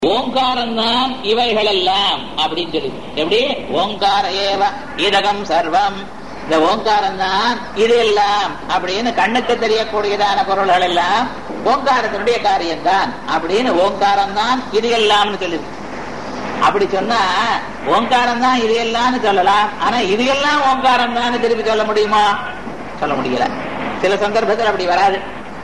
ஓங்காரம் தான் இவைகள் எல்லாம் அப்படின்னு சொல்லி எப்படி ஓங்கார ஏவ இதகம் சர்வம் இந்த ஓங்காரம் தான் இது எல்லாம் அப்படின்னு கண்ணுக்கு தெரியக்கூடியதான பொருள்கள் எல்லாம் ஓங்காரத்தினுடைய காரியம்தான் அப்படின்னு ஓங்காரம் தான் இது எல்லாம்னு சொல்லுது அப்படி சொன்னா ஓங்காரம் தான் இது எல்லாம்னு சொல்லலாம் ஆனா இது எல்லாம் ஓங்காரம் தான் திருப்பி சொல்ல முடியுமா சொல்ல முடியல சில சந்தர்ப்பத்தில் அப்படி வராது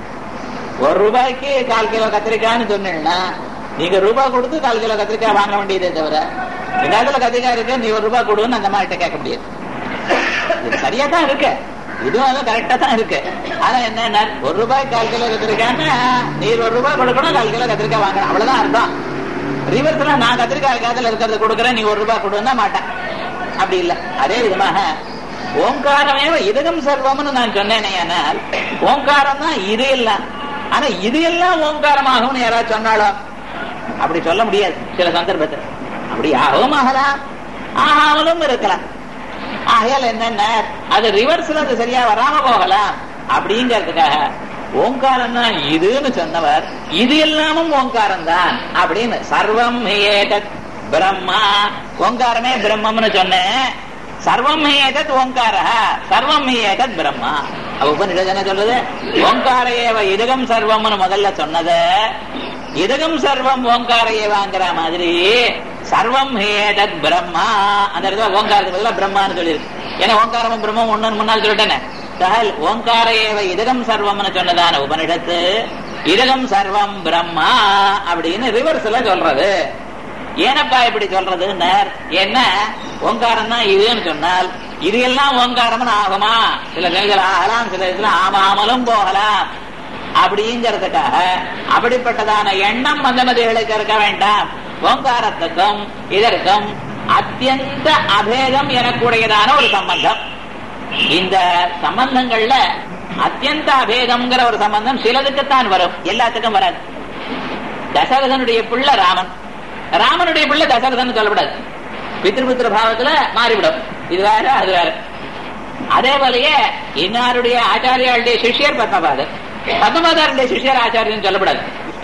ஒரு ரூபாய்க்கு கால் கிலோ கத்திரிக்காய்னு சொன்னீங்கன்னா நீங்க ரூபாய் கொடுத்து கால் கிலோ கத்திரிக்காய் வாங்க வேண்டியதே தவிர ரெண்டாயிரத்துல கத்திரிக்காய் இருக்கு நீ ஒரு ரூபாய் கொடுன்னு அந்த மாதிரி கேட்க முடியாது இது சரியா தான் இருக்கு இதுவும் அது கரெக்டா தான் இருக்கு ஆனா என்ன ஒரு ரூபாய் கால் கிலோ கத்திரிக்காய்னா நீ ஒரு ரூபாய் கொடுக்கணும் கால் கிலோ கத்திரிக்காய் வாங்கணும் அவ்வளவுதான் அர்த்தம் ரிவர்ஸ்ல நான் கத்திரிக்காய் காலத்துல இருக்கிறத கொடுக்குறேன் நீ ஒரு ரூபாய் கொடுன்னா மாட்டேன் அப்படி இல்ல அதே விதமாக ஓங்காரமே இதகம் சர்வம்னு நான் சொன்னேனே ஆனால் ஓங்காரம் தான் இது எல்லாம் ஆனா இது எல்லாம் ஓங்காரமாகும்னு யாராவது சொன்னாலும் அப்படி சொல்ல முடியாது சில சந்தர்ப்பத்தில் அப்படி ஆகவும் ஆகலாம் ஆகாமலும் இருக்கலாம் ஆகையால் என்னென்ன அது ரிவர்ஸ்ல அது சரியா வராம போகலாம் அப்படிங்கிறதுக்காக ஓங்காரம் தான் இதுன்னு சொன்னவர் இது எல்லாமும் ஓங்காரம் தான் அப்படின்னு சர்வம் ஏதத் பிரம்மா ஓங்காரமே பிரம்மம்னு சொன்னேன் சர்வம் ஏதத் ஓங்கார சர்வம் ஏதத் பிரம்மா உபநிஷத் என்ன சொல்றது ஓங்கார ஏவ இதகம் சர்வம்னு முதல்ல சொன்னது இதகம் சர்வம் ஓங்கார ஏவாங்கிற மாதிரி சர்வம் ஏதத் பிரம்மா அந்த இடத்துல ஓங்காரத்துக்கு பதிலாக பிரம்மான்னு சொல்லியிருக்கு ஏன்னா ஓங்காரமும் பிரம்மம் ஒன்னு முன்னால் சொல்லிட்டேனே தகல் ஓங்கார ஏவ இதகம் சர்வம்னு சொன்னதான உபனிடத்து இதகம் சர்வம் பிரம்மா அப்படின்னு ரிவர்ஸ்ல சொல்றது ஏனப்பா இப்படி சொல்றது என்ன ஓங்காரம் தான் இதுன்னு சொன்னால் இது எல்லாம் ஓங்காரம்னு ஆகுமா சில நிலைகள் ஆகலாம் சில இதுல ஆமாமலும் போகலாம் அப்படிங்கிறதுக்காக அப்படிப்பட்டதான எண்ணம் மந்தமதிகளுக்கு இருக்க வேண்டாம் ஓங்காரத்துக்கும் இதற்கும் அத்தியந்த அபேதம் எனக்கூடியதான ஒரு சம்பந்தம் இந்த சம்பந்தங்கள்ல அத்தியந்த அபேதம்ங்கிற ஒரு சம்பந்தம் சிலதுக்குத்தான் வரும் எல்லாத்துக்கும் வராது தசரதனுடைய பிள்ளை ராமன் ராமனுடைய பிள்ளை தசரதன் சொல்லப்படாது பித்ருபுத்திர பாவத்துல மாறிவிடும் இது வேற அது வேற அதே போலயே இன்னாருடைய ஆச்சாரியாளுடைய சிஷியர் பத்மபாதர் பத்மபாதாருடைய சிஷியர் ஆச்சாரியன் சொல்லப்படாது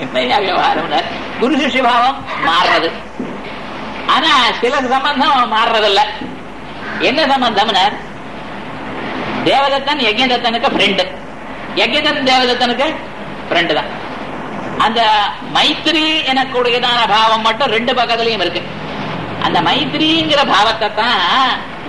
குரு சிஷ்ய பாவம் மாறுறது ஆனா சில சம்பந்தம் மாறுறதில்ல என்ன சம்பந்தம்னா தேவதத்தன் யஜ்யதத்தனுக்கு ஃப்ரெண்டு யஜ்யதன் தேவதத்தனுக்கு ஃப்ரெண்டு தான் அந்த மைத்திரி எனக்கூடியதான பாவம் மட்டும் ரெண்டு பக்கத்துலயும் இருக்கு அந்த மைத்திரிங்கிற பாவத்தை தான்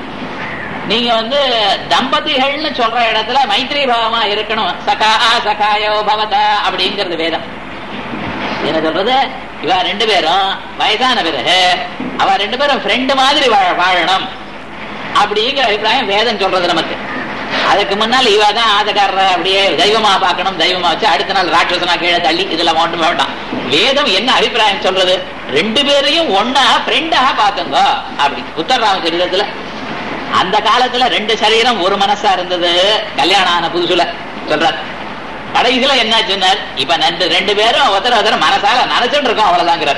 நீங்க வந்து தம்பதிகள்னு சொல்ற இடத்துல மைத்திரி பாவமா இருக்கணும் சகா சகாயோ பவத அப்படிங்கிறது வேதம் என்ன சொல்றது இவ ரெண்டு பேரும் வயசான பிறகு அவ ரெண்டு பேரும் ஃப்ரெண்டு மாதிரி வாழணும் அப்படிங்கிற அபிப்பிராயம் வேதம் சொல்றது நமக்கு அதுக்கு முன்னால் இவ தான் ஆதக்காரர் அப்படியே தெய்வமா பார்க்கணும் தெய்வமா வச்சு அடுத்த நாள் ராட்சசனா கீழே தள்ளி இதுல ஒன்றும் வேண்டாம் வேதம் என்ன அபிப்பிராயம் சொல்றது ரெண்டு பேரையும் ஒன்னா ஃப்ரெண்டாக பாத்துங்க அப்படி உத்தரராம சரிதத்துல அந்த காலத்துல ரெண்டு சரீரம் ஒரு மனசா இருந்தது கல்யாணம் ஆன புதுசுல சொல்றார் கடைசியில என்ன சொன்னார் இப்ப நண்டு ரெண்டு பேரும் ஒருத்தர் ஒருத்தர் மனசால நினைச்சுட்டு இருக்கோம் அவ்வளவுதாங்கிறார்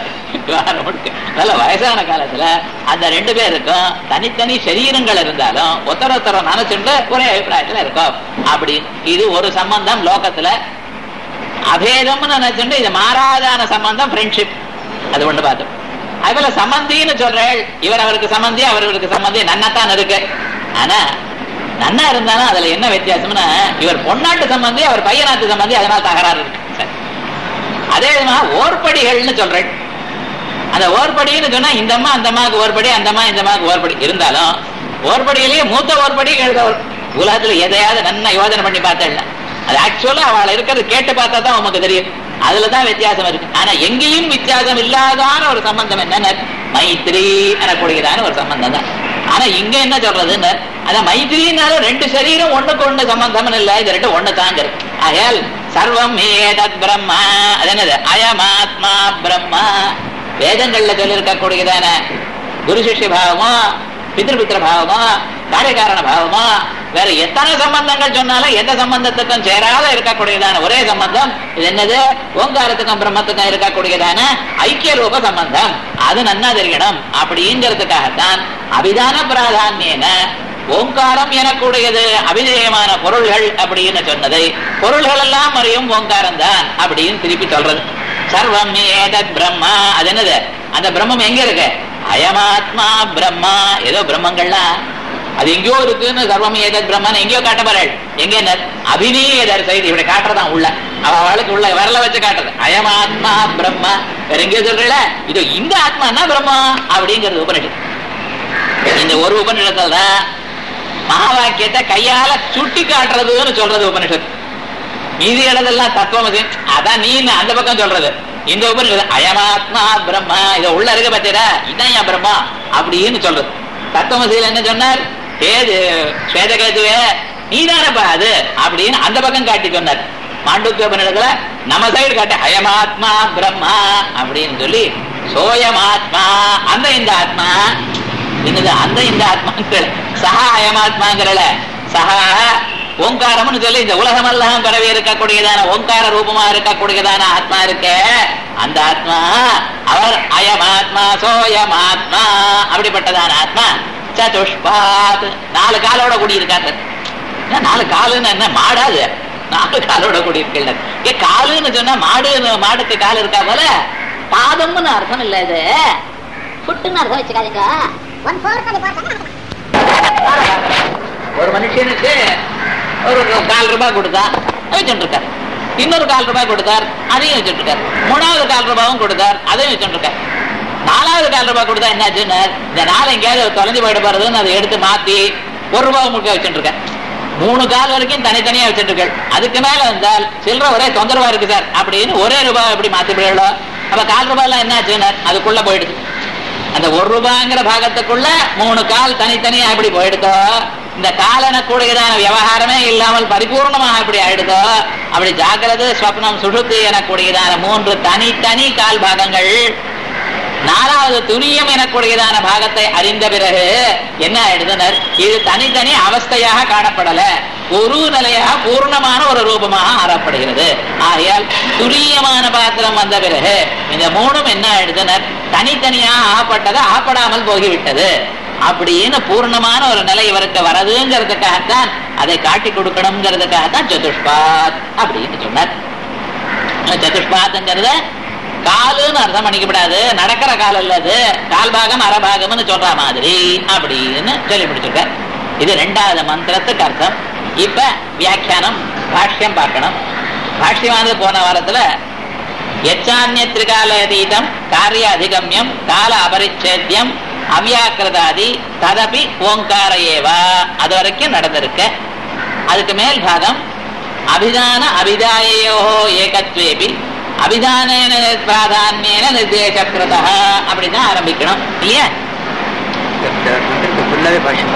நல்ல வயசான காலத்துல அந்த ரெண்டு பேருக்கும் தனித்தனி சரீரங்கள் இருந்தாலும் ஒருத்தர் ஒருத்தர் நினைச்சுட்டு ஒரே அபிப்பிராயத்துல இருக்கும் அப்படி இது ஒரு சம்பந்தம் லோகத்துல அபேதம்னு நினைச்சுட்டு இது மாறாதான சம்பந்தம் ஃப்ரெண்ட்ஷிப் அது ஒன்று பார்த்தோம் அதுபோல சம்பந்தின்னு சொல்றேன் இவர் அவருக்கு சம்பந்தி அவர்களுக்கு சம்பந்தி நன்னத்தான் இருக்கு ஆனா நன்னா இருந்தாலும் அதுல என்ன வித்தியாசம்னா இவர் பொன்னாட்டு சம்பந்தி அவர் பையனாட்டு சம்பந்தி அதனால தகராறு இருக்கு அதே விதமா ஓர்படிகள்னு சொல்றேன் அந்த ஓர்படின்னு சொன்னா இந்த அம்மா அந்த அம்மாவுக்கு ஓர்படி அந்த அம்மா இந்த அம்மாவுக்கு ஓர்படி இருந்தாலும் ஓர்படியிலேயே மூத்த ஓர்படி எழுதவர் உலகத்துல எதையாவது நன்னா யோஜனை பண்ணி பார்த்தேன் அது ஆக்சுவலா அவளை இருக்கிறது கேட்டு பார்த்தா தான் உமக்கு தெரியும் அதுலதான் வித்தியாசம் இருக்கு ஆனா எங்கேயும் வித்தியாசம் இல்லாதான ஒரு சம்பந்தம் என்ன மைத்ரி எனக்கூடியதான ஒரு சம்பந்தம் தான் ஆனா இங்க என்ன சொல்றதுன்னு அதான் மைத்ரினாலும் ரெண்டு சரீரம் ஒண்ணுக்கு ஒண்ணு சம்பந்தம் இல்ல இது ரெண்டு ஒண்ணு தாங்க இருக்கு ஆகையால் சர்வம் ஏதத் பிரம்மா அது என்னது அயமாத்மா பிரம்மா வேதங்கள்ல சொல்லியிருக்கக்கூடியதான குரு சிஷ்ய பாவமோ பித்ருபித்திர பாவமோ காரியகாரண பாவமோ வேற எத்தனை சம்பந்தங்கள் சொன்னாலும் எந்த சம்பந்தத்துக்கும் சேராத இருக்கக்கூடியதான ஒரே சம்பந்தம் இது என்னது ஓங்காரத்துக்கும் பிரம்மத்துக்கும் இருக்கக்கூடியதான ஐக்கிய ரூப சம்பந்தம் அது நன்னா தெரியணும் அப்படிங்கிறதுக்காகத்தான் அபிதான பிராதான்யன ஓங்காரம் எனக்கூடியது அபிதேயமான பொருள்கள் அப்படின்னு சொன்னதை பொருள்கள் எல்லாம் அறியும் ஓங்காரம் தான் அப்படின்னு திருப்பி சொல்றது சர்வம் ஏதத் பிரம்மா அது என்னது அந்த பிரம்மம் எங்க இருக்கு அயமாத்மா பிரம்மா ஏதோ பிரம்மங்கள்லாம் அது எங்கேயோ இருக்குன்னு சர்வம் ஏதத் பிரம்மன் எங்கேயோ காட்ட போறாள் எங்க அபிநீயதர் செய்தி இப்படி காட்டுறதான் உள்ள அவ அவளுக்கு உள்ள விரல வச்சு காட்டுறது அயமாத்மா பிரம்மா வேற எங்கேயோ சொல்றல இது இந்த ஆத்மானா பிரம்மா அப்படிங்கிறது உபனிஷத்து இந்த ஒரு உபனிஷத்துல தான் மகா வாக்கியத்தை கையால சுட்டி காட்டுறதுன்னு சொல்றது உபனிஷத்து மீதி இடதெல்லாம் தத்துவமசி அதான் நீ அந்த பக்கம் சொல்றது இந்த உபனிஷத்து அயமாத்மா பிரம்மா இத உள்ள இருக்க பத்தியடா இதான் என் பிரம்மா அப்படின்னு சொல்றது தத்துவமசியில என்ன சொன்னார் ஏது ஸ்வேதகேதுவே நீதானப்பா அது அப்படின்னு அந்த பக்கம் காட்டி சொன்னார் மாண்டூக்கிய உபநிடத்துல நம்ம சைடு காட்டி அயமாத்மா பிரம்மா அப்படின்னு சொல்லி சோயமாத்மா அந்த இந்த ஆத்மா என்னது அந்த இந்த ஆத்மாங்கிற சஹா அயமாத்மாங்கிறல சஹா ஓங்காரம்னு சொல்லி இந்த உலகமெல்லாம் பரவி இருக்கக்கூடியதான ஓங்கார ரூபமா இருக்கக்கூடியதான ஆத்மா இருக்க அந்த ஆத்மா அவர் அயமாத்மா சோயமாத்மா அப்படிப்பட்டதான ஆத்மா சதுஷ்பாத் நாலு காலோட கூடி இருக்காரு நாலு காலுன்னு என்ன மாடாது நாலு காலோட கூடி இருக்கல ஏ காலுன்னு சொன்னா மாடு மாடுக்கு கால் இருக்கா போல பாதம்னு அர்த்தம் இல்ல இது ஃபுட்டுன்னு அர்த்தம் வச்சுக்காதீங்க ஒன் ஃபோர் ஒரு மனுஷனுக்கு ஒரு கால் ரூபாய் கொடுத்தா வச்சுட்டு இருக்காரு இன்னொரு கால் ரூபாய் கொடுத்தார் அதையும் வச்சுட்டு இருக்காரு மூணாவது கால் ரூபாயும் கொடுத்தார் அதையும் வச்சுட்டு இருக்காரு நாலாவது கால் ரூபாய் கொடுத்தா என்னாச்சுன்னு இந்த நாள் எங்கேயாவது தொலைஞ்சு போயிட போறதுன்னு அதை எடுத்து மாத்தி ஒரு ரூபாய் முழுக்க வச்சுட்டு இருக்கேன் மூணு கால் வரைக்கும் தனித்தனியா வச்சுட்டு இருக்கேன் அதுக்கு மேல வந்தால் சில்லற ஒரே தொந்தரவா இருக்கு சார் அப்படின்னு ஒரே ரூபாய் எப்படி மாத்தி போயிடலாம் அப்ப கால் ரூபாய் எல்லாம் என்னாச்சுன்னு அதுக்குள்ள போயிடுது அந்த ஒரு ரூபாங்கிற பாகத்துக்குள்ள மூணு கால் தனித்தனியா எப்படி போயிடுதோ இந்த காலன கூடியதான விவகாரமே இல்லாமல் பரிபூர்ணமாக எப்படி ஆயிடுதோ அப்படி ஜாக்கிரதை ஸ்வப்னம் சுழுத்து எனக்கூடியதான மூன்று தனித்தனி கால் பாகங்கள் நாலாவது துரியம் எனக்கூடியதான பாகத்தை அறிந்த பிறகு என்ன ஆயிடுதுனர் இது தனித்தனி அவஸ்தையாக காணப்படல ஒரு நிலையாக பூர்ணமான ஒரு ரூபமாக ஆறப்படுகிறது ஆகையால் துரியமான பாத்திரம் வந்த பிறகு இந்த மூணும் என்ன ஆயிடுதுனர் தனித்தனியாக ஆகப்பட்டது ஆகப்படாமல் போகிவிட்டது அப்படின்னு பூர்ணமான ஒரு நிலை இவருக்கு வரதுங்கிறதுக்காகத்தான் அதை காட்டி கொடுக்கணுங்கிறதுக்காகத்தான் சதுஷ்பாத் அப்படின்னு சொன்னார் சதுஷ்பாத்ங்கிறத காலுன்னு அர்த்தம் பண்ணிக்கப்படாது நடக்கிற கால் அல்லது கால் பாகம் அரபாகம்னு சொல்ற மாதிரி அப்படின்னு சொல்லி முடிச்சிருக்க இது ரெண்டாவது மந்திரத்துக்கு அர்த்தம் இப்ப வியாக்கியானம் பாஷ்யம் பார்க்கணும் பாஷ்யமானது போன வாரத்துல எச்சான்ய திரிகாலதீதம் காரிய அதிகமியம் கால அபரிச்சேத்தியம் அவ்யாக்கிரதாதி ததபி ஓங்கார ஏவா அது வரைக்கும் நடந்திருக்க அதுக்கு மேல் பாகம் அபிதான அபிதாயோ ஏகத்வேபி அபிதானேன பிராதான்யேன நிர்தேசக்கிருதா அப்படிதான் ஆரம்பிக்கணும் இல்லையா ஃபுல்லாவே பாஷ்யம்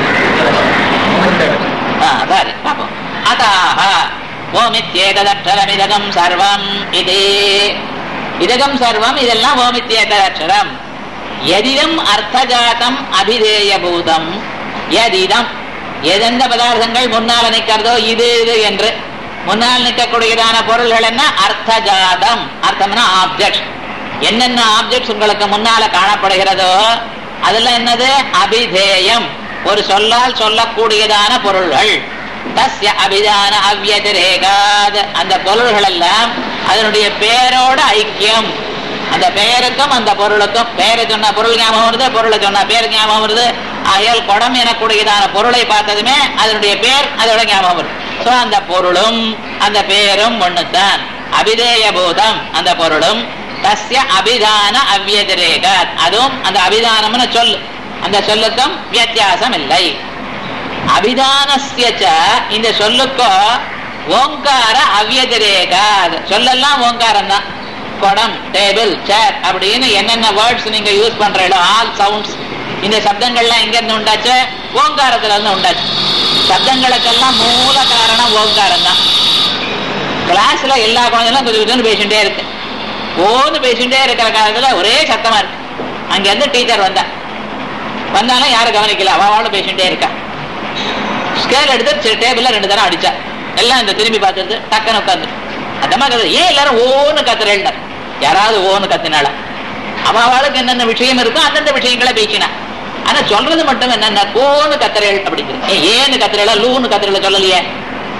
ஆ, அதான் பாப்போம் அதாக ஓமித்யேததக்ஷரமிதகம் சர்வம் இது இதகம் சர்வம் இதெல்லாம் ஓமித்யேததக்ஷரம் எதிதம் அர்த்தஜாதம் அபிதேயபூதம் எதிதம் எதெந்த பதார்த்தங்கள் முன்னால் நிற்கிறதோ இது இது என்று முன்னால் நிற்கக்கூடியதான பொருள்கள் என்ன அர்த்தஜாதம் அர்த்தம்னா ஆப்ஜெக்ட் என்னென்ன ஆப்ஜெக்ட்ஸ் உங்களுக்கு முன்னால காணப்படுகிறதோ அதெல்லாம் என்னது அபிதேயம் ஒரு சொல்லால் சொல்லக்கூடியதான பொருள்கள் தஸ்ய அபிதான அவ்யதிரேகாத் அந்த பொருள்கள் எல்லாம் அதனுடைய பேரோட ஐக்கியம் அந்த பெயருக்கும் அந்த பொருளுக்கும் பெயரை சொன்ன பொருள் ஞாபகம் வருது பொருளை சொன்ன பேர் ஞாபகம் வருது ஆகையால் குடம் எனக்கூடியதான பொருளை பார்த்ததுமே அதனுடைய பேர் அதோட ஞாபகம் வருது சோ அந்த பொருளும் அந்த பேரும் ஒண்ணுதான் அபிதேய பூதம் அந்த பொருளும் தஸ்ய அபிதான அவ்யதிரேகாத் அதுவும் அந்த அபிதானம்னு சொல் அந்த சொல்லுக்கும் வித்தியாசம் இல்லை அபிதானஸ்ய ச இந்த சொல்லுக்கோ ஓங்கார அவ்யதிரேகாத் சொல்லெல்லாம் ஓங்காரம் தான் குடம் டேபிள் சேர் அப்படின்னு என்னென்ன வேர்ட்ஸ் நீங்க யூஸ் பண்றீங்களோ ஆல் சவுண்ட்ஸ் இந்த சப்தங்கள்லாம் எங்க இருந்து உண்டாச்சு ஓங்காரத்துல இருந்து உண்டாச்சு சப்தங்களுக்கெல்லாம் மூல காரணம் ஓங்காரம் தான் கிளாஸ்ல எல்லா குழந்தைகளும் கொஞ்சம் கொஞ்சம் பேசிட்டே இருக்கு ஓன்னு பேசிட்டே இருக்கிற காலத்துல ஒரே சத்தமா இருக்கு அங்க இருந்து டீச்சர் வந்தா வந்தாலும் யாரும் கவனிக்கல அவளும் பேசிட்டே இருக்கா ஸ்கேல் எடுத்து டேபிள்ல ரெண்டு தரம் அடிச்சா எல்லாம் இந்த திரும்பி பார்த்துட்டு டக்குன்னு உட்காந்து அந்த மாதிரி ஏன் எல்லாரும் ஓன்னு கத்துறேன் யாராவது ஓன்னு கத்தினால அவளுக்கு என்னென்ன விஷயம் இருக்கோ அந்தந்த விஷயங்களை பேசினா ஆனா சொல்றது மட்டும் என்னென்ன ஓன்னு கத்துறேள் அப்படிங்கிறது ஏன் ஏன்னு கத்துறேளா லூன்னு கத்துறேள சொல்லலையே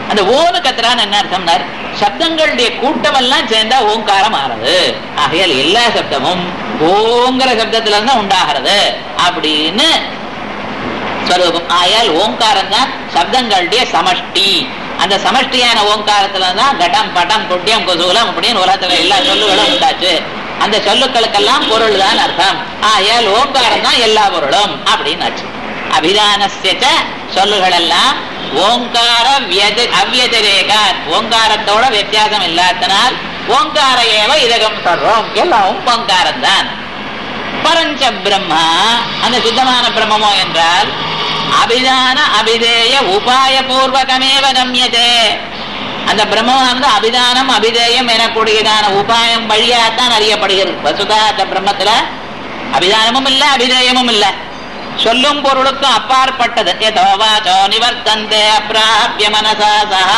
அந்த ஓனு கத்துறான்னு என்ன அர்த்தம்னார் சப்தங்களுடைய கூட்டம் எல்லாம் சேர்ந்தா ஓங்காரம் ஆறது ஆகையால் எல்லா சப்தமும் ஓங்கிற சப்தத்துல இருந்து உண்டாகிறது அப்படின்னு ஸ்வரூபம் ஆயால் ஓங்காரம் தான் சப்தங்களுடைய சமஷ்டி அந்த சமஷ்டியான ஓங்காரத்துல தான் கடம் படம் குட்டியம் குசூலம் அப்படின்னு உலகத்துல எல்லா சொல்லுகளும் உண்டாச்சு அந்த சொல்லுக்களுக்கெல்லாம் பொருள் தான் அர்த்தம் ஆயால் ஓங்காரம் தான் எல்லா பொருளும் அப்படின்னு ஆச்சு அபிதானஸ்ய சொல்லுகள் எல்லாம் ஓங்கார அவ்யதிரேக ஓங்காரத்தோட வித்தியாசம் இல்லாதனால் ஓங்கார ஏவ இதகம் சொல்றோம் எல்லாம் ஓங்காரம் தான் பரஞ்ச பிரம்மா அந்த சுத்தமான பிரம்மமோ என்றால் அபிதான அபிதேய உபாய பூர்வகமேவ கம்யதே அந்த பிரம்மம் வந்து அபிதானம் அபிதேயம் எனக்கூடியதான உபாயம் வழியாத்தான் அறியப்படுகிறது வசுதா அந்த பிரம்மத்துல அபிதானமும் இல்ல அபிதேயமும் இல்ல சொல்லும் பொருளுக்கும் அப்பாற்பட்டது எதோவாச்சோ நிவர்த்தந்தே அப்பிராபிய மனசா சஹா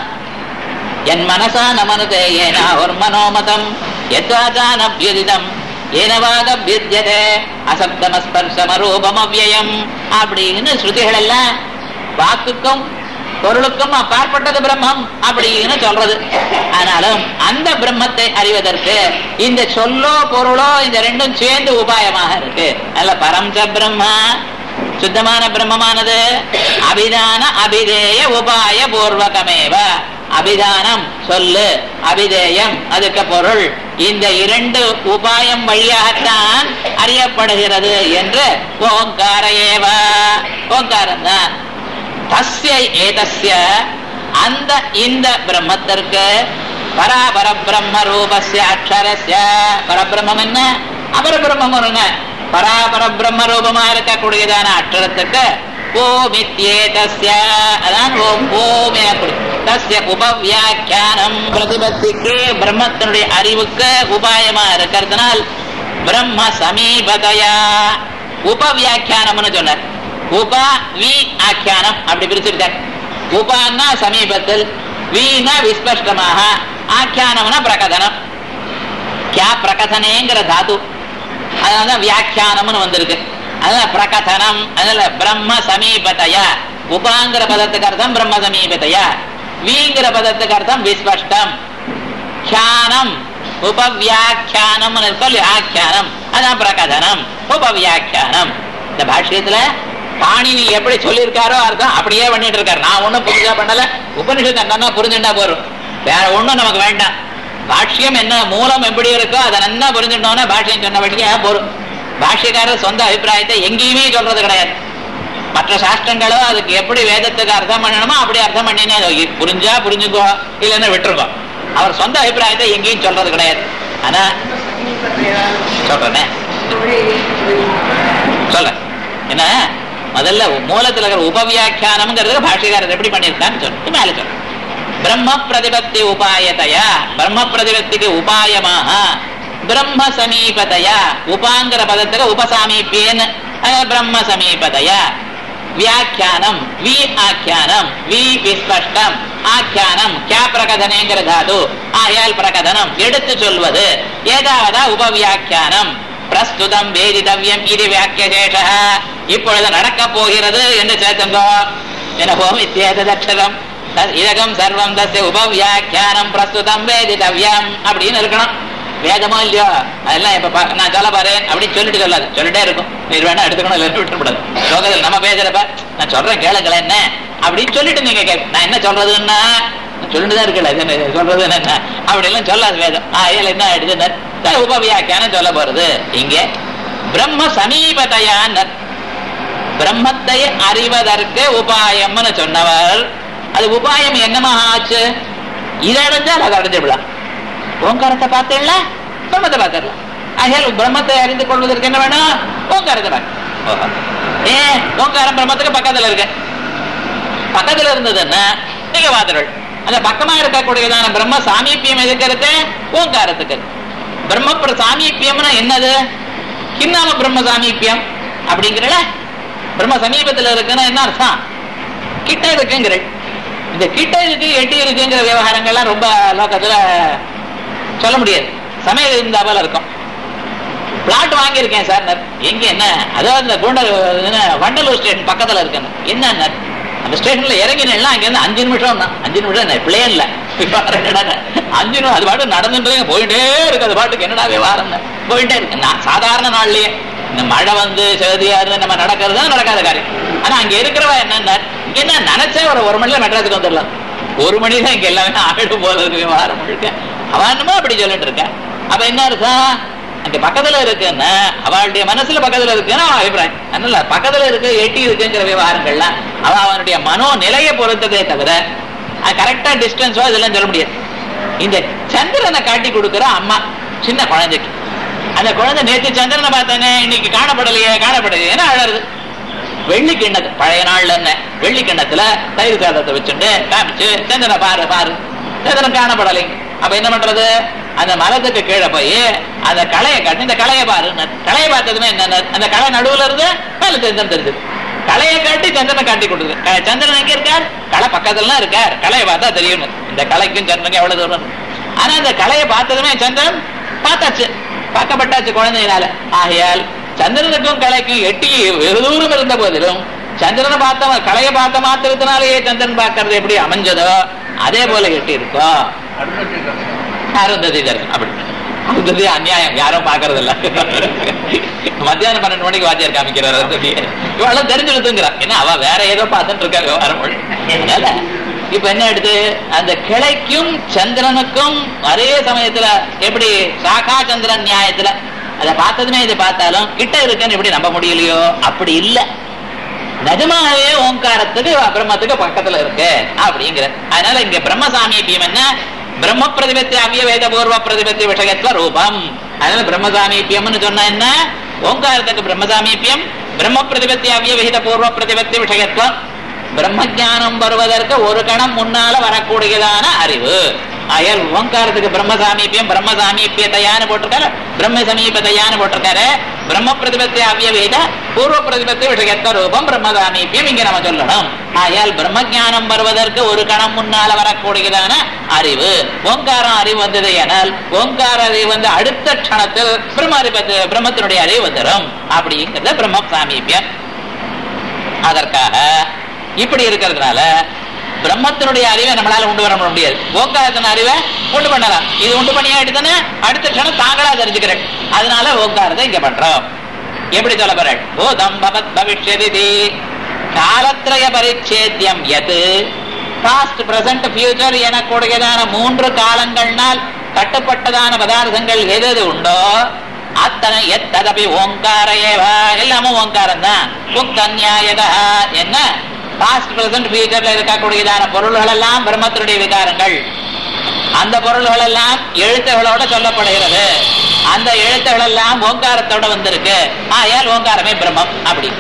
என் மனசா நமனுதே ஏனா ஒரு மனோமதம் எத்வாச்சானபியுதிதம் ஏனவாக வித்தியதே அசப்தமஸ்பர்சமரூபம் அவ்யயம் அப்படின்னு ஸ்ருதிகள் எல்லாம் வாக்குக்கும் பொருளுக்கும் அப்பாற்பட்டது பிரம்மம் அப்படின்னு சொல்றது ஆனாலும் அந்த பிரம்மத்தை அறிவதற்கு இந்த சொல்லோ பொருளோ இந்த ரெண்டும் சேர்ந்து உபாயமாக இருக்கு அல்ல பரம்ச பிரம்மா சுத்தமான பிரம்மமானது அபிதான அபிதேய உபாய பூர்வகமேவ அபிதானம் சொல்லு அபிதேயம் அதுக்கு பொருள் இந்த இரண்டு உபாயம் வழியாகத்தான் அறியப்படுகிறது என்று ஓங்கார ஏவ ஓங்காரம் தான் தஸ்ய ஏதஸ்ய அந்த இந்த பிரம்மத்திற்கு பராபர பிரம்ம ரூபஸ்ய அக்ஷரஸ்ய பரபிரம்மம் என்ன அபரபிரம்மம் என்ன பராபர பிரம்ம ரூபமா இருக்கக்கூடியதான அக்ஷரத்துக்கு ஓமித்யேதஸ்ய அதான் ஓம் ஓம் எனக்கூடிய தஸ்ய உபவியாக்கியானம் பிரதிபத்திக்கு பிரம்மத்தினுடைய அறிவுக்கு உபாயமா இருக்கிறதுனால் பிரம்ம சமீபதையா உபவியாக்கியானம்னு சொன்னார் உப வி ஆக்கியானம் அப்படி பிரிச்சிருக்கார் உபான்னா சமீபத்தில் வீணா விஸ்பஷ்டமாக ஆக்கியானம்னா பிரகதனம் கியா பிரகதனேங்கிற தாது அதனாலதான் வியாக்கியானம்னு வந்திருக்கு அதனால பிரகதனம் அதனால பிரம்ம சமீபத்தையா உபாங்கிற பதத்துக்கு அர்த்தம் பிரம்ம சமீபத்தையா வீங்கிற பதத்துக்கு அர்த்தம் விஸ்பஷ்டம் கியானம் உபவியாக்கியானம் சொல்லி ஆக்கியானம் அதான் பிரகதனம் உபவியாக்கியானம் இந்த பாஷ்யத்துல பாணினி எப்படி சொல்லியிருக்காரோ அர்த்தம் அப்படியே பண்ணிட்டு இருக்காரு நான் ஒண்ணும் புரிஞ்சா பண்ணல உபனிஷத்தை நல்லா புரிஞ்சுட்டா போறோம் வேற ஒண்ணும் நமக்கு வேண்டாம் பாஷ்யம் என்ன மூலம் எப்படி இருக்கோ அதை நல்லா புரிஞ்சுட்டோம்னா பாஷ்யம் சொன்னபடியே போறோம் பாஷ்யக்காரர் சொந்த அபிப்பிராயத்தை எங்கேயுமே சொல்றது கிடையாது மற்ற சாஸ்திரங்களோ அதுக்கு எப்படி வேதத்துக்கு அர்த்தம் பண்ணணுமோ அப்படி அர்த்தம் பண்ணினே புரிஞ்சா புரிஞ்சுக்கோ இல்லைன்னா விட்டுருக்கோ அவர் சொந்த அபிப்பிராயத்தை எங்கேயும் சொல்றது கிடையாது ஆனா சொல்றேனே சொல்ல என்ன முதல்ல மூலத்துல இருக்கிற உபவியாக்கியானம்ங்கிறது பாஷ்யக்காரர் எப்படி பண்ணியிருக்கான்னு சொல்லு மேல சொல்லு பிரம்ம பிரதிபத்தி உபாயத்தையா பிரம்ம பிரதிபத்திக்கு உபாயமாக பிரம்ம சமீபதையா உபாங்கிற பதத்துக்கு உபசாமீபியன்னு பிரம்ம சமீபதையா வியாக்கியானம் வி ஆக்கியானம் வி விஸ்பஷ்டம் ஆக்கியானம் கியா பிரகதனேங்கிற தாது ஆயால் பிரகதனம் எடுத்து சொல்வது ஏதாவதா உபவியாக்கியானம் பிரஸ்துதம் வேதிதவ்யம் இது வியாக்கியசேஷ இப்பொழுது நடக்க போகிறது என்று சேர்த்துங்கோ எனவோம் இத்தியேததக்ஷரம் இதகம் சர்வம் தஸ்ய உபவியாக்கியானம் பிரஸ்துதம் வேதிதவ்யம் அப்படின்னு இருக்கணும் வேதமோ இல்லையோ அதெல்லாம் இப்ப நான் சொல்ல பாறேன் அப்படின்னு சொல்லிட்டு சொல்லாது சொல்லிட்டே இருக்கும் நீர் வேணா எடுத்துக்கணும் இல்லை விட்டுக்கூடாது லோகத்தில் நம்ம பேசுறப்ப நான் சொல்றேன் கேளுங்களேன் என்ன அப்படின்னு சொல்லிட்டு நீங்க கேட்க நான் என்ன சொல்றதுன்னா சொல்லிட்டு தான் இருக்கல சொல்றது என்ன அப்படி எல்லாம் சொல்லாது வேதம் ஆயல் என்ன ஆயிடுது உபவியாக்கியானம் சொல்ல போறது இங்க பிரம்ம சமீபத்தையான பிரம்மத்தை அறிவதற்கு உபாயம்னு சொன்னவர் அது உபாயம் என்னமாக ஆச்சு இதை அடைஞ்சால் அதை அடைஞ்சிடலாம் ஓங்காரத்தை பார்த்தேன்ல பிரம்மத்தை பார்த்துடலாம் ஆகையால் பிரம்மத்தை அறிந்து கொள்வதற்கு என்ன வேணும் ஓங்காரத்தை பார்க்க ஏ ஓங்காரம் பிரம்மத்துக்கு பக்கத்துல இருக்கு பக்கத்துல இருந்ததுன்னா நீங்க பார்த்துருள் அந்த பக்கமா இருக்கக்கூடியதான பிரம்ம சாமீபியம் எதுக்கு இருக்கு ஓங்காரத்துக்கு பிரம்ம சாமீபியம்னா என்னது கிண்ணாம பிரம்ம சாமீபியம் அப்படிங்கிறல பிரம்ம சமீபத்துல இருக்குன்னா என்ன அர்த்தம் கிட்ட இருக்குங்கிற இந்த கிட்ட இருக்கு எட்டி இருக்குங்கிற விவகாரங்கள்லாம் ரொம்ப லோக்கத்துல சொல்ல முடியாது சமயம் இருந்தா போல இருக்கும் பிளாட் வாங்கியிருக்கேன் சார் எங்க என்ன அதாவது இந்த குண்டல் வண்டலூர் ஸ்டேஷன் பக்கத்துல இருக்கு என்ன அந்த ஸ்டேஷன்ல இறங்கினேன்னா அங்க இருந்து அஞ்சு நிமிஷம் தான் அஞ்சு நிமிஷம் நான் பிளேன்ல அஞ்சு நிமிஷம் அது பாட்டு நடந்துட்டு போயிட்டே இருக்கு அது பாட்டுக்கு என்னடா விவகாரம் போயிட்டே இருக்கு நான் சாதாரண நாள்லயே இந்த மழை வந்து செதியா இருந்து நம்ம நடக்கிறது தான் நடக்காத காரியம் ஆனா அங்க இருக்கிறவ என்னன்னா இங்க என்ன நினைச்சா ஒரு ஒரு மணில மெட்ராஸுக்கு வந்துடலாம் ஒரு மணி தான் இங்க எல்லாமே ஆயிடும் போல இருக்கு விவகாரம் முழுக்க அவன் என்னமோ அப்படி சொல்லிட்டு இருக்கேன் அப்ப என்ன அர்த்தம் அங்க பக்கத்துல இருக்குன்னா அவளுடைய மனசுல பக்கத்துல இருக்குன்னு அவன் அபிப்பிராயம் அதனால பக்கத்துல இருக்கு எட்டி இருக்குங்கிற விவகாரங்கள்லாம் அவ அவனுடைய மனோ நிலையை பொறுத்ததே தவிர கரெக்டா டிஸ்டன்ஸோ இதெல்லாம் சொல்ல முடியாது இந்த சந்திரனை காட்டி கொடுக்கிற அம்மா சின்ன குழந்தைக்கு அந்த குழந்தை நேத்து சந்திரனை பார்த்தானே இன்னைக்கு காணப்படலையே காணப்படலையேன்னு அழறது வெள்ளி கிண்ணத்து பழைய நாள்ல என்ன வெள்ளி கிண்ணத்துல தயிர் சாதத்தை வச்சுட்டு காமிச்சு சந்திரனை பாரு பாரு சந்திரன் காணப்படலை அப்ப என்ன பண்றது அந்த மரத்துக்கு கீழே போய் அந்த களையை காட்டி இந்த களையை பாரு களையை பார்த்ததுமே என்ன அந்த களை நடுவுல இருந்து மேல சந்திரன் தெரிஞ்சது களையை காட்டி சந்திரனை காட்டி கொடுக்குது க- சந்திரன் எங்க இருக்கார் களை பக்கத்துல தான் இருக்கார் களையை பார்த்தா தெரியும் இந்த கலைக்கும் சந்திரனுக்கும் எவ்வளவு தூரம் ஆனா இந்த களையை பார்த்ததுமே சந்திரன் பார்த்தாச்சு பார்க்கப்பட்டாச்சு குழந்தையினால ஆகையால் சந்திரனுக்கும் கலைக்கும் எட்டி வெகு தூரம் இருந்த போதிலும் சந்திரனை பார்த்த கலையை பார்த்த மாத்திரத்தினாலேயே சந்திரன் பார்க்கறது எப்படி அமைஞ்சதோ அதே போல எட்டி இருக்கும் அருந்ததி தரன் அப்படி அருந்ததி அநியாயம் யாரும் பாக்குறது இல்ல மத்தியானம் பன்னெண்டு மணிக்கு வாத்தியார் காமிக்கிறார் அருந்ததி இவெல்லாம் தெரிஞ்சுடுத்துங்கிறா ஏன்னா அவ வேற ஏதோ பார்த்துட்டு இருக்கா விவகாரம் மொழி அதனால இப்ப என்ன எடுத்து அந்த கிளைக்கும் சந்திரனுக்கும் ஒரே சமயத்துல எப்படி சாகா சந்திரன் நியாயத்துல அதை பார்த்ததுமே இதை பார்த்தாலும் கிட்ட இருக்குன்னு எப்படி நம்ப முடியலையோ அப்படி இல்லை நிஜமாவே ஓங்காரத்துக்கு பிரம்மத்துக்கு பக்கத்துல இருக்கு அப்படிங்கிற அதனால இங்க பிரம்ம சாமீபியம் என்ன பிரம்ம பிரதிபத்தி அவ்விய வேத பூர்வ பிரதிபத்தி விஷயத்துவ ரூபம் அதனால பிரம்ம சாமீபியம்னு சொன்னா என்ன ஓங்காரத்துக்கு பிரம்ம சாமீபியம் பிரம்ம பிரதிபத்தி அவ்விய விகித பூர்வ பிரதிபத்தி விஷயத்துவம் பிரம்ம ஞானம் வருவதற்கு ஒரு கணம் முன்னால வரக்கூடியதான அறிவு அயல் ஓங்காரத்துக்கு பிரம்ம சாமீபியம் பிரம்ம சாமீபியத்தையான்னு போட்டிருக்காரு பிரம்ம சமீபத்தையான்னு போட்டிருக்காரு பிரம்ம பிரதிபத்தி அவ்யவேத பூர்வ பிரதிபத்தி விஷயத்த ரூபம் பிரம்ம சாமீபியம் இங்க நம்ம சொல்லணும் ஆயால் பிரம்ம ஞானம் வருவதற்கு ஒரு கணம் முன்னால வரக்கூடியதான அறிவு ஓங்காரம் அறிவு வந்தது எனால் ஓங்கார அறிவு வந்து அடுத்த க்ஷணத்தில் பிரம்ம அறிவு பிரம்மத்தினுடைய அறிவு வந்துடும் அப்படிங்கிறது பிரம்ம சாமீபியம் அதற்காக இப்படி இருக்கிறதுனால பிரம்மத்தினுடைய அறிவை நம்மளால உண்டு வர முடியாது ஓங்காரத்தின் அறிவை உண்டு பண்ணலாம் இது உண்டு பண்ணியாயிட்டுதானே அடுத்த க்ஷணம் தாங்களா தெரிஞ்சுக்கிறேன் அதனால ஓங்காரத்தை இங்க பண்றோம் எப்படி சொல்ல போறேன் பூதம் பவத் பவிஷ்யதி காலத்ரய பரிச்சேத்தியம் எது பாஸ்ட் பிரசன்ட் ஃபியூச்சர் எனக்கூடியதான மூன்று காலங்கள்னால் கட்டுப்பட்டதான பதார்த்தங்கள் எது எது உண்டோ அத்தனை எத்ததபி ஓங்கார ஏவா எல்லாமும் ஓங்காரம் தான் உக்தன்யாயதா என்ன பாஸ்ட் பிரசன்ட் ஃபியூச்சர்ல இருக்கக்கூடியதான பொருள்கள் எல்லாம் பிரம்மத்தினுடைய விகாரங்கள் அந்த பொருள்கள் எல்லாம் எழுத்துகளோட சொல்லப்படுகிறது அந்த எழுத்துகள் எல்லாம் ஓங்காரத்தோட வந்திருக்கு ஆயால் ஓங்காரமே பிரம்மம் அப்படி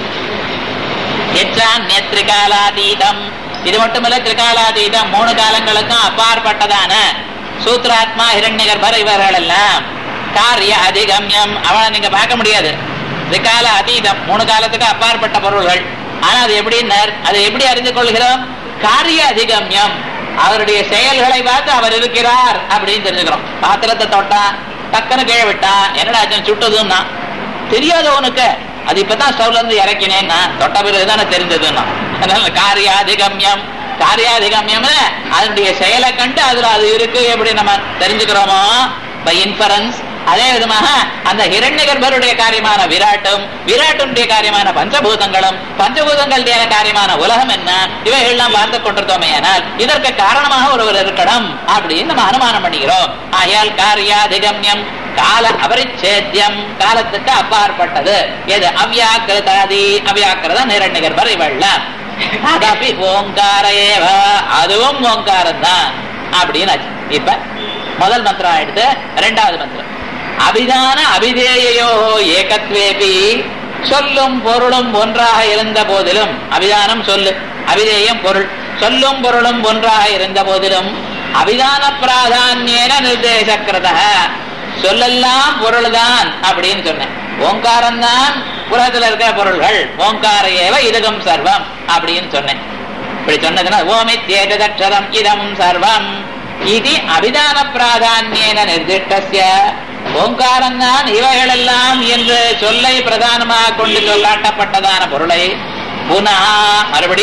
எச்சான் திரிகாலாதீதம் இது மட்டுமல்ல திரிகாலாதீதம் மூணு காலங்களுக்கும் அப்பாற்பட்டதான சூத்ராத்மா ஹிரண்யகர்பர் இவர்கள் எல்லாம் காரிய அதிகம்யம் அவனை நீங்க பார்க்க முடியாது திரிகால அதீதம் மூணு காலத்துக்கு அப்பாற்பட்ட பொருள்கள் ஆனா அது எப்படி அதை எப்படி அறிந்து கொள்கிறோம் காரிய அதிகம்யம் அவருடைய செயல்களை பார்த்து அவர் இருக்கிறார் அப்படின்னு தெரிஞ்சுக்கிறோம் பாத்திரத்தை தொட்டா டக்குன்னு கீழே விட்டா என்னடா ஆச்சு, சுட்டதுன்னா தெரியாதவனுக்கு அது இப்பதான் ஸ்டவ்ல இருந்து இறக்கினேன்னா தொட்ட பிறகு தானே தெரிஞ்சதுன்னா அதனால காரியாதிகம்யம் காரியாதிகம்யம் அதனுடைய செயலை கண்டு அதுல அது இருக்கு எப்படி நம்ம தெரிஞ்சுக்கிறோமோ பை இன்ஃபரன்ஸ் அதே விதமாக அந்த ஹிரண்யகர்பருடைய காரியமான விராட்டும் விராட்டுடைய காரியமான பஞ்சபூதங்களும் பஞ்சபூதங்களுடைய காரியமான உலகம் என்ன இவைகள்லாம் பார்த்து கொண்டிருந்தோமே ஆனால் இதற்கு காரணமாக ஒருவர் இருக்கணும் அப்படின்னு நம்ம அனுமானம் பண்ணிக்கிறோம் ஆயால் காரியாதிகம்யம் கால அபரிச்சேத்தியம் காலத்துக்கு அப்பாற்பட்டது எது அவ்யாக்கிருதாதி அவ்யாக்கிருத நிரண்யகர்பர் இவள்லாம் அதபி ஓங்கார ஏவ அதுவும் ஓங்காரம் தான் அப்படின்னு ஆச்சு. இப்ப முதல் மந்திரம் ஆயிடுத்து ரெண்டாவது மந்திரம் அபிதான அபிதேயோ ஏகத்வேபி சொல்லும் பொருளும் ஒன்றாக இருந்த போதிலும் அபிதானம் சொல்லு அபிதேயம் பொருள் சொல்லும் பொருளும் ஒன்றாக இருந்த போதிலும் அபிதான பிராதான்யேன நிர்தேசக்கிரத சொல்லெல்லாம் பொருள்தான் அப்படின்னு சொன்னேன் ஓங்காரம் தான் உலகத்துல இருக்கிற பொருள்கள் ஓங்கார ஏவ இதகம் சர்வம் அப்படின்னு சொன்னேன் இப்படி சொன்னதுன்னா ஓமித்யேதக்ஷரம் இதம் சர்வம் இது அபிதான பிராதான்யேன நிர்திஷ்டஸ்ய ஓங்காரம் தான் இவைகளெல்லாம் என்று சொல்லை பிரதானமாக கொண்டு சொல்லாட்டப்பட்டதான பொருளை புனா மறுபடியும்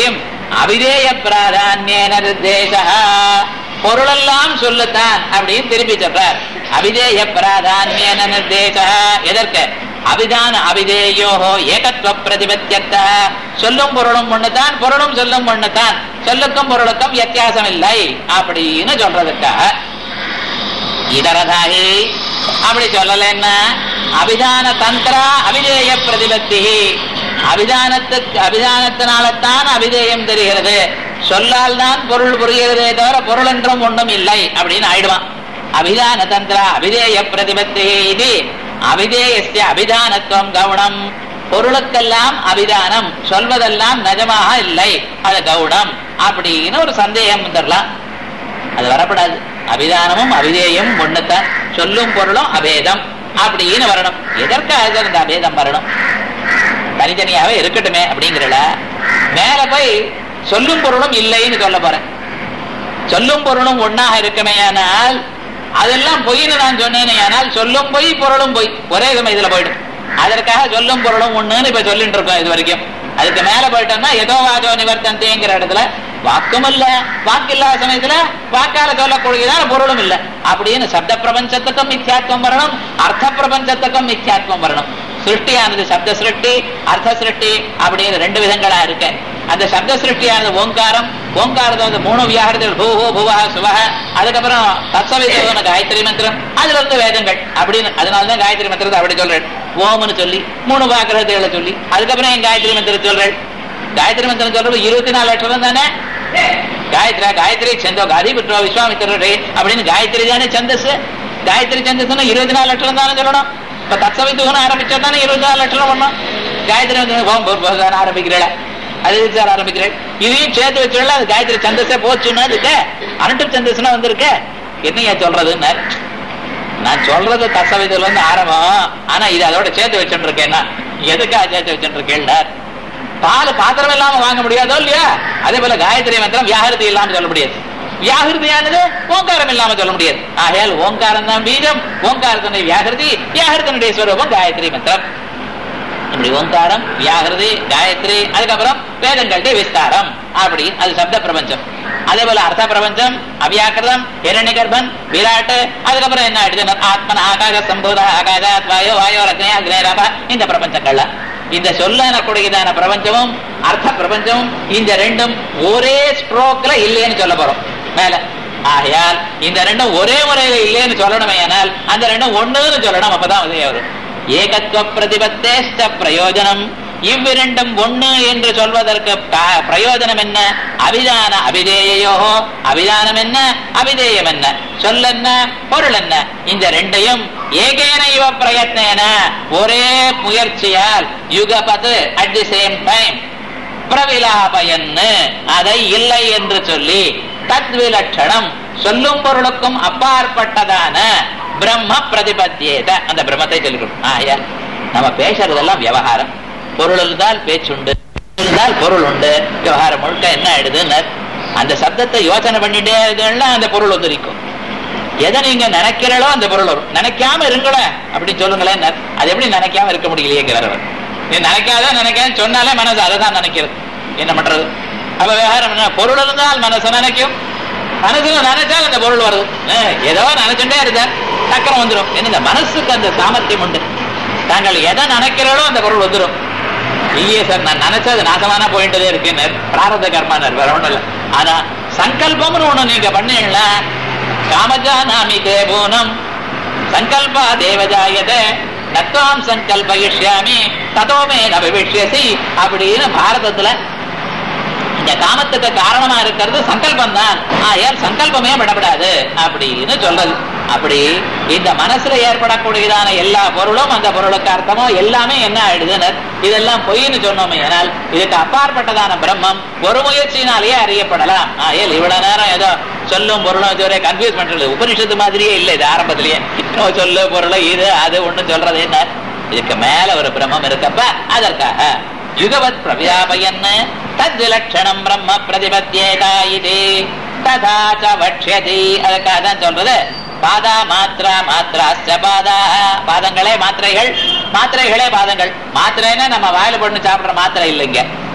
அபிதேய பிராதான்யேன நிர்தேச பொருளெல்லாம் சொல்லுத்தான் அப்படின்னு திருப்பி சொல்றார் அபிதேய பிராதான்யேன நிர்தேச எதற்கு அபிதான அபிதேயோஹோ ஏகத்துவ பிரதிபத்தியத்த சொல்லும் பொருளும் ஒண்ணுதான் பொருளும் சொல்லும் ஒண்ணுதான் சொல்லுக்கும் பொருளுக்கும் வித்தியாசம் இல்லை அப்படின்னு சொல்றதுக்காக இதரதாகி அப்படி சொல்லலன்னா அபிதான தந்திரா அபிதேய பிரதிபத்தி அபிதானத்துக்கு அபிதானத்தினால்தான் அபிதேயம் தெரிகிறது சொல்லால் தான் பொருள் புரிகிறதே தவிர பொருள் என்றும் ஒன்றும் இல்லை அப்படின்னு ஆயிடுவான் அபிதான தந்திரா அபிதேய பிரதிபத்தி இது அபிதேயஸ்ய அபிதானத்துவம் கவுனம் பொருளுக்கெல்லாம் அபிதானம் சொல்வதெல்லாம் நிஜமாக இல்லை அது கவுடம் அப்படின்னு ஒரு சந்தேகம் வந்துடலாம் அது வரப்படாது அபிதானமும் அபிதேயம் ஒண்ணுத்தான் சொல்லும் பொருளும் அபேதம் அப்படின்னு வரணும் எதற்காக இந்த அபேதம் வரணும் தனித்தனியாவே இருக்கட்டுமே அப்படிங்கிறல மேல போய் சொல்லும் பொருளும் இல்லைன்னு சொல்ல போறேன் சொல்லும் பொருளும் ஒன்னாக இருக்குமே ஆனால் அதெல்லாம் பொய்ன்னு நான் சொன்னேனே ஆனால் சொல்லும் பொய் பொருளும் பொய் ஒரே சமயத்துல போயிடும் அதற்காக சொல்லும் பொருளும் ஒண்ணுன்னு இப்ப சொல்லிட்டு இருக்கோம் இது வரைக்கும் அதுக்கு மேல போயிட்டோம்னா ஏதோ வாஜோ நிவர்த்தந்தேங்கிற இடத்துல வாக்கும் இல்ல வாக்கு இல்லாத சமயத்துல வாக்கால சொல்லக்கூடியதான பொருளும் இல்ல அப்படின்னு சப்த பிரபஞ்சத்துக்கும் மித்யாத்வம் வரணும் அர்த்த பிரபஞ்சத்துக்கும் மித்யாத்வம் வரணும் சிருஷ்டியானது சப்த சிருஷ்டி அர்த்த சிருஷ்டி அப்படின்னு ரெண்டு விதங்களா இருக்கு அந்த சப்த சிருஷ்டியானது ஓங்காரம் ஓங்காரத்தை வந்து மூணு வியாகரத்தில் பூஹோ புவா சுவஹ அதுக்கப்புறம் தத்சவிதமான காயத்ரி மந்திரம் அதுல இருந்து வேதங்கள் அப்படின்னு அதனாலதான் காயத்ரி மந்திரத்தை அப்படி சொல்றேன் ஓம்னு சொல்லி மூணு வாக்கிரதைகளை சொல்லி அதுக்கப்புறம் என் காயத்ரி மந்திரம் சொல்றேன் காயத்ரி மந்திரம் சொல்றது இருபத்தி நாலு லட்சம் தானே காயத்ரா காயத்ரி சந்தோ காதி புற்றோ விஸ்வாமித்திரே அப்படின்னு காயத்ரி தானே சந்தஸ் காயத்ரி சந்தஸ்னா இருபத்தி நாலு லட்சம் தானே சொல்லணும் இப்ப தத்சவித்துவம் ஆரம்பிச்சா தானே இருபத்தி நாலு லட்சம் பண்ணணும் காயத்ரி மந்திரம் ஓம் பூர்வதான ஆரம்பிக்கிறேன் அது சார் ஆரம்பிக்கிறேன் இதையும் சேர்த்து வச்சுடல அது காயத்ரி சந்தஸே போச்சுன்னா அதுக்கு அனட்டு சந்தஸ்னா வந்திருக்கு என்னையா சொல்றதுன்னு நான் சொல்றது தசவிதில இருந்து ஆரம்பம் ஆனா இது அதோட சேர்த்து வச்சுட்டு இருக்கேன்னா எதுக்காக சேர்த்து வச்சுட்டு இருக்கேன் பால் பாத்திரம் இல்லாம வாங்க முடியாதோ இல்லையா அதே போல காயத்ரி மந்திரம் வியாகிருதி இல்லாம சொல்ல முடியாது வியாகிருதியானது ஓங்காரம் இல்லாம சொல்ல முடியாது ஆகையால் ஓங்காரம் தான் பீஜம் ஓங்காரத்தினுடைய வியாகிருதி வியாகிருத்தினுடைய ஸ்வரூபம் காயத்ரி மந்திரம் இப்படி ஓங்காரம் வியாகிருதி காயத்ரி அதுக்கப்புறம் வேதங்களுடைய விஸ்தாரம் அப்படி அது சப்த பிரபஞ்சம் அதே போல அர்த்த பிரபஞ்சம் அவ்யாக்கிருதம் இரண்ய கர்ப்பன் விராட்டு அதுக்கப்புறம் என்ன ஆயிடுச்சு ஆத்மன் ஆகாக சம்பூத ஆகாஜாத் வாயோ வாயோ ரத்னே அக்னேராப இந்த பிரபஞ்சங்கள்ல இந்த சொல்லக்கூடியதான பிரபஞ்சமும் அர்த்த பிரபஞ்சமும் இந்த ரெண்டும் ஒரே ஸ்ட்ரோக்ல இல்லைன்னு சொல்ல போறோம் மேல ஆகையால் இந்த ரெண்டும் ஒரே முறையில இல்லைன்னு சொல்லணுமே ஆனால் அந்த ரெண்டும் ஒண்ணுன்னு சொல்லணும் அப்பதான் உதவி வரும் ஏகத்துவ பிரதிபத்தேஷ்ட பிரயோஜனம் இவ்விரண்டும் ஒண்ணு என்று சொல்வதற்கு ப- பிரயோஜனம் என்ன அபிதான அபிதேயோ அபிதானம் என்ன அபிதேயம் என்ன சொல்லென்ன பொருள் என்ன இந்த ரெண்டையும் ஏகேன இவ பிரயத்னேன ஒரே முயற்சியால் யுகபது அட் தி சேம் டைம் பிரவிலாபயன்னு அதை இல்லை என்று சொல்லி தத்விலட்சணம் சொல்லும் பொருளுக்கும் அப்பாற்பட்டதான பிரம்ம பிரதிபத்தியேத அந்த பிரம்மத்தை சொல்லிக்கணும் ஆயா நம்ம பேசுறதெல்லாம் விவகாரம் பொருள் இருந்தால் பேச்சுண்டு இருந்தால் பொருள் உண்டு விவகாரம் முழுக்க என்ன ஆயிடுதுன்னு அந்த சப்தத்தை யோசனை பண்ணிட்டே இருந்தீங்கன்னா அந்த பொருள் உதிரிக்கும் எதை நீங்க நினைக்கிறீங்களோ அந்த பொருள் வரும் நினைக்காம இருங்களேன் அப்படின்னு சொல்லுங்களேன் அது எப்படி நினைக்காம இருக்க முடியலையேங்கிறவர் நீ நினைக்காத நினைக்காத சொன்னாலே மனசு அதை தான் நினைக்கிறது என்ன பண்றது அப்ப விவகாரம் என்ன பொருள் இருந்தால் மனசு நினைக்கும் மனசுல நினைச்சால் அந்த பொருள் வருது அஹ் ஏதோ நினைச்சுட்டே இருந்தார் டக்கரம் வந்துடும் என்ன இந்த மனசுக்கு அந்த சாமர்த்தியம் உண்டு தாங்கள் எதை நினைக்கிறீர்களோ அந்த பொருள் வந்துடும் இல்லையே சார் நான் நினைச்சது நாசமான போயிட்டதே இருக்குன்னு பிராரத கர்மானர் வேற ஒண்ணும் இல்ல ஆனா சங்கல்பம்னு ஒண்ணு நீங்க பண்ணீங்களா காமஜா நாமி தேவூனம் சங்கல்பா தேவஜாயதே நத்வாம் சங்கல்பயிஷ்யாமி ததோமே நபிவிஷ்யசி அப்படின்னு பாரதத்துல இந்த காமத்துக்கு காரணமா இருக்கிறது சங்கல்பம் தான் ஆயால் சங்கல்பமே விடப்படாது அப்படின்னு சொல்றது அப்படி இந்த மனசுல ஏற்படக்கூடியதான எல்லா பொருளும் அந்த பொருளுக்கு அர்த்தமோ எல்லாமே என்ன ஆயிடுதுன்னு இதெல்லாம் பொய்ன்னு சொன்னோமே ஆனால் இதுக்கு அப்பாற்பட்டதான பிரம்மம் ஒரு முயற்சியினாலேயே அறியப்படலாம் ஆயல் இவ்வளவு நேரம் ஏதோ சொல்லும் பொருளும் இதுவரை கன்ஃபியூஸ் பண்றது உபனிஷத்து மாதிரியே இல்லை இது ஆரம்பத்திலேயே இன்னும் சொல்லு பொருளும் இது அது ஒண்ணும் சொல்றது என்ன இதுக்கு மேல ஒரு பிரம்மம் இருக்கப்ப அதற்காக யுகவத் பிரவியாபயன் தத்விலட்சணம் பிரம்ம பிரதிபத்தியேதா இது ததா ச வக்ஷ்யதி அதுக்காக தான் சொல்றது பாதா மாத்ரா மாத்ராஸ்ச பாதா பாதங்களே மாத்திரைகள் மாத்திரைகளே பாதங்கள் மாத்திரைன்னா நம்ம வாயில போட்டு சாப்பிடுற மாத்திரை இல்லைங்க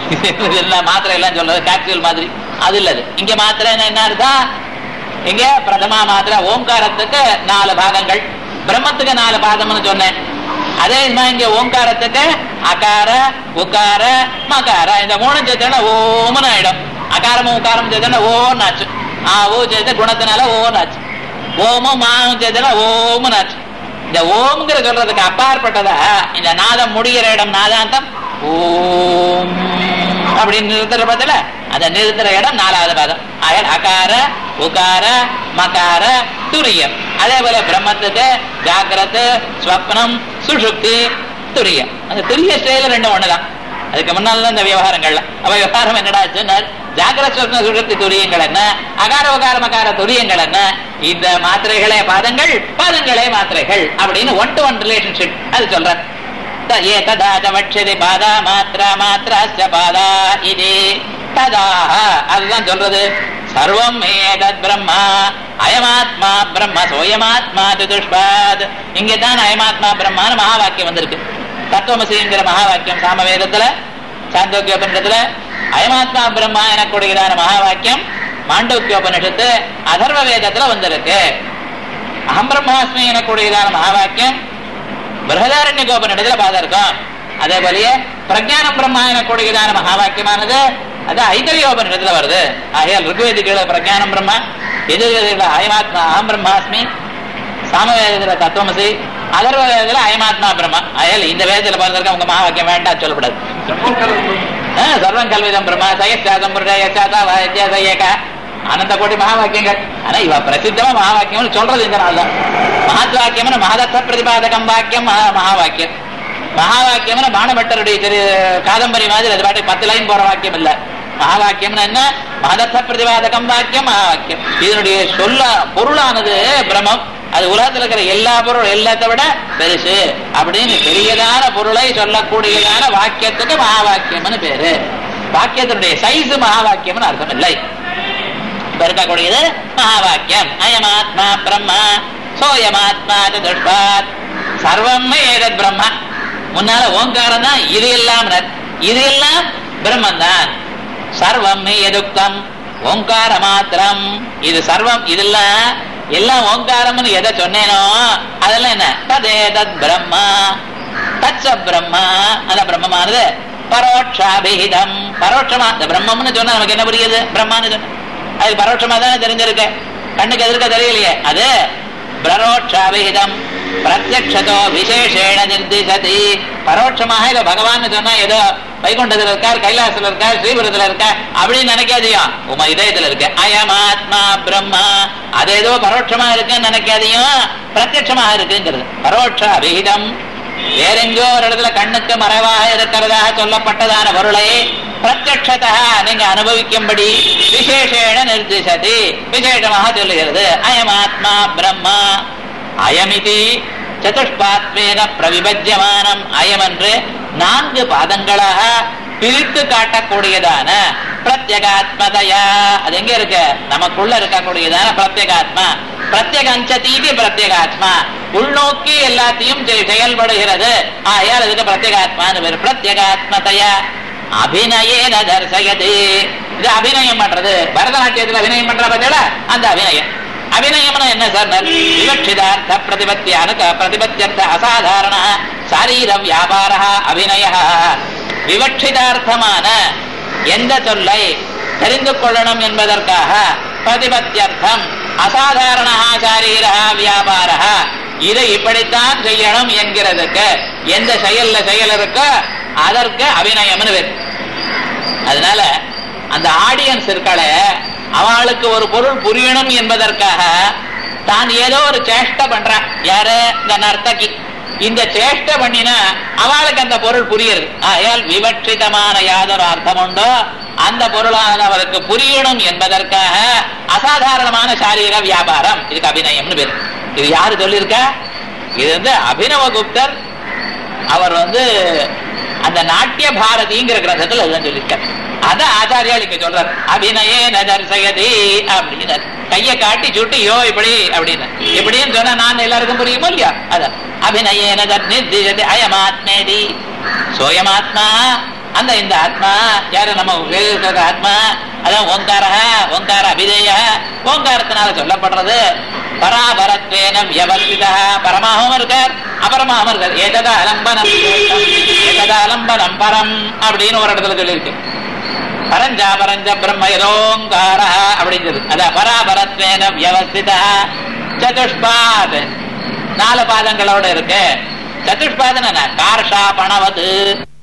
இதெல்லாம் மாத்திரை எல்லாம் சொல்றது கேப்சூல் மாதிரி அது இல்லது இங்க மாத்திரை என்ன அர்த்தம் இங்க பிரதமா மாத்திரை ஓங்காரத்துக்கு நாலு பாகங்கள் பிரம்மத்துக்கு நாலு பாகம்னு சொன்னேன் அதே மாதிரி இங்க ஓங்காரத்துக்கு அகார உகார மகார இந்த மூணு சேர்த்தா ஓம்னு ஆயிடும் அகாரமும் உகாரமும் சேர்த்தா ஓன்னு ஆச்சு ஆ ஓ சேர்த்த குணத்தினால ஓன்னு ஆச்சு ஓமும் மாவும் சேர்த்தா ஓம்னு ஆச்சு இந்த ஓம்ங்கிற சொல்றதுக்கு அப்பாற்பட்டதா இந்த நாதம் முடிகிற இடம் நாதாந்தம் ஓம் அப்படின்னு நிறுத்துற பத்தில அந்த நிறுத்துற இடம் நாலாவது பாதம் அயல் அகார உகார மகார துரியம் அதே போல பிரம்மத்துக்கு ஜாகிரத்து ஸ்வப்னம் சுஷுப்தி துரியம் அந்த துரிய ஸ்டைல ரெண்டும் ஒண்ணுதான் அதுக்கு முன்னால தான் இந்த விவகாரங்கள்ல அவ விவகாரம் என்னடா சொன்னார் ஜாகிரத ஸ்வப்ன சுஷுப்தி துரியங்கள் என்ன அகார உகார மகார துரியங்கள் என்ன இந்த மாத்திரைகளே பாதங்கள் பாதங்களே மாத்திரைகள் அப்படின்னு ஒன் டு ஒன் ரிலேஷன்ஷிப் அது சொல்றேன் ஏததா வட்சதி பாதா மாத்ரா மாத்ராஸ்ய பாதா இது ததா அதுதான் சொல்றது சர்வம் ஏதத் பிரம்மா அயமாத்மா பிரம்ம சோயமாத்மா துஷ்பாத் இங்கே தான் அயமாத்மா பிரம்மான மகா வாக்கியம் வந்திருக்கு தத்துவமசிங்கிற மகா வாக்கியம் சாமவேதத்துல சாந்தோக்கியோபனிஷத்துல அயமாத்மா பிரம்மா எனக்கூடியதான மகா வாக்கியம் மாண்டோக்கியோபனிஷத்து அதர்வ வேதத்துல வந்திருக்கு அகம் பிரம்மாஸ்மி எனக்கூடியதான மகா வாக்கியம் பிரகதாரண்ய கோபனிடத்துல பார்த்திருக்கோம் அதே போலயே பிரஜானம் பிரம்மா எனக்கூடியதான மகா வாக்கியமானது அது ஐதரியோபனிடத்துல வருது ஆகையால் ருக்வேதிகள பிரஜானம் பிரம்மா எதிர்வேதிகள அயமாத்மா அகம் பிரம்மாஸ்மி சாமவேதத்துல தத்துவமசி அதர்வ வேதத்துல அயமாத்மா பிரம்மா ஆகையால் இந்த வேதத்துல பார்த்திருக்க உங்க மகா வாக்கியம் வேண்டாம் சொல்லப்படாது சர்வம் கல்விதம் பிரம்மா சயச்சாதம் புருஷாதா ஏக அனந்த கோடி மகா வாக்கியங்கள் ஆனா இவ பிரசித்தமா மகா வாக்கியம் சொல்றது இந்த நாள் தான் மகத் வாக்கியம் மகதத்த பிரதிபாதகம் வாக்கியம் மகா வாக்கியம் மகா வாக்கியம் பானபட்டருடைய திரு காதம்பரி மாதிரி அது பாட்டு பத்து லைன் போற வாக்கியம் இல்ல மகா வாக்கியம் என்ன மகதத்த பிரதிபாதகம் வாக்கியம் மகா வாக்கியம் இதனுடைய சொல்ல பொருளானது பிரம்மம் அது உலகத்துல இருக்கிற எல்லா பொருள் எல்லாத்தை விட பெருசு அப்படின்னு பெரியதான பொருளை சொல்லக்கூடியதான வாக்கியத்துக்கு மகா வாக்கியம்னு பேரு வாக்கியத்தினுடைய சைஸ் மகா வாக்கியம்னு அர்த்தம் இல்லை இப்ப இருக்கக்கூடியது மகா வாக்கியம் அயமாத்மா பிரம்மா சோயமாத்மா துஷ்பாத் சர்வம் ஏதத் பிரம்மா முன்னால ஓங்காரம் தான் இது எல்லாம் இது எல்லாம் பிரம்மன் தான் சர்வம் எதுக்தம் ஓங்கார மாத்திரம் இது சர்வம் இதெல்லாம் எல்லாம் ஓங்காரம்னு எதை சொன்னேனோ அதெல்லாம் என்ன ததே தத் பிரம்மா தச்ச பிரம்மா அந்த பிரம்மமானது பரோட்சாபிஹிதம் பரோட்சமா இந்த பிரம்மம்னு சொன்னா நமக்கு என்ன புரியுது பிரம்மான்னு சொன்ன அது பரோட்சமா தானே தெரிஞ்சிருக்கு கண்ணுக்கு எதிர்க்க தெரியலையே அது பரோட்சாபிஹிதம் பிரத்யக்ஷதோ விசேஷேண நிர்திசதி பரோட்சமாக இதை பகவான் சொன்னா ஏதோ வைகுண்டத்துல இருக்கார் கைலாசத்துல இருக்கார் ஸ்ரீபுரத்துல இருக்கார் அப்படின்னு நினைக்காதையும் உமா இதயத்துல இருக்க அயமாத்மா பிரம்மா அது ஏதோ பரோட்சமா இருக்குன்னு நினைக்காதையும் பிரத்யட்சமாக இருக்குங்கிறது பரோட்ச அபிஹிதம் வேறெங்கோ ஒரு இடத்துல கண்ணுக்கு மறைவாக இருக்கிறதாக சொல்லப்பட்டதான பொருளை பிரத்யக்ஷதா நீங்க அனுபவிக்கும்படி விசேஷேன நிர்திசதி விசேஷமாக சொல்லுகிறது அயமாத்மா பிரம்மா அயமிதி சதுஷ்பாத்வேன பிரவிபஜ்யமானம் அயம் என்று நான்கு பாதங்களாக பிரித்து காட்டக்கூடியதான பிரத்யகாத்மதையா அது எங்க இருக்கு நமக்குள்ள இருக்கக்கூடியதான பிரத்யகாத்மா பிரத்யகஞ்சதீதி பிரத்யகாத்மா உள்நோக்கி எல்லாத்தையும் செயல்படுகிறது ஆயால் அதுக்கு பிரத்யகாத்மான்னு பேர் பிரத்யகாத்மதையா அபிநயேன தர்சயது இது அபிநயம் பண்றது பரதநாட்டியத்துல அபிநயம் பண்ற பார்த்தீங்களா அந்த அபிநயம் அபிநயம்னா என்ன சார் விவக்ஷிதார்த்த பிரதிபத்தியான பிரதிபத்தியர்த்த அசாதாரண சாரீர வியாபார அபிநய விவக்ஷிதார்த்தமான எந்த சொல்லை தெரிந்து கொள்ளணும் என்பதற்காக பிரதிபத்தியர்த்தம் அசாதாரண சாரீர வியாபார இதை இப்படித்தான் செய்யணும் என்கிறதுக்கு எந்த செயல்ல செயல் இருக்கோ அதற்கு அபிநயம்னு பேர் அதனால அந்த ஆடியன்ஸ் இருக்காளே அவளுக்கு ஒரு பொருள் புரியணும் என்பதற்காக தான் ஏதோ ஒரு சேஷ்டை பண்றான் யாரு இந்த நர்த்தகி இந்த சேஷ்டை பண்ணினா அவளுக்கு அந்த பொருள் புரியுது ஆயால் விவட்சிதமான யாதொரு அர்த்தம் உண்டோ அந்த பொருளானது அவருக்கு புரியணும் என்பதற்காக அசாதாரணமான சாரீர வியாபாரம் இதுக்கு அபிநயம்னு பேரு இது யாரு சொல்லியிருக்கா இது வந்து அபினவ குப்தர் அவர் வந்து அந்த நாட்டிய பாரதிங்கிற கிரந்தத்தில் அதுதான் சொல்லியிருக்கார் அத ஆச்சாரியால் இங்க சொல்றார் அபிநயே நதர்சயதி அப்படின்னு கைய காட்டி சுட்டு யோ இப்படி அப்படின்னு இப்படின்னு சொன்னா நான் எல்லாருக்கும் புரியுமோ இல்லையா அதான் அபிநயே நதர் நிர்திஷதி அயமாத்மேதி சோயமாத்மா அந்த இந்த ஆத்மா யாரு நம்ம இருக்கிற ஆத்மா அதான் ஓங்கார ஓங்கார அபிதேய ஓங்காரத்தினால சொல்லப்படுறது பராபரத்வேன வியவஸ்திதா பரமாகவும் இருக்கார் அபரமாகவும் இருக்கார் ஏததா அலம்பனம் ஏததா அலம்பனம் பரம் அப்படின்னு ஒரு இடத்துல சொல்லியிருக்கு பரஞ்சா பரஞ்ச பிரம்ம யதோங்கார அப்படிங்கிறது அதான் பராபரத்வேன வியவஸ்திதா சதுஷ்பாத் நாலு பாதங்களோட இருக்கு சதுஷ்பாதன கார்ஷா பணவது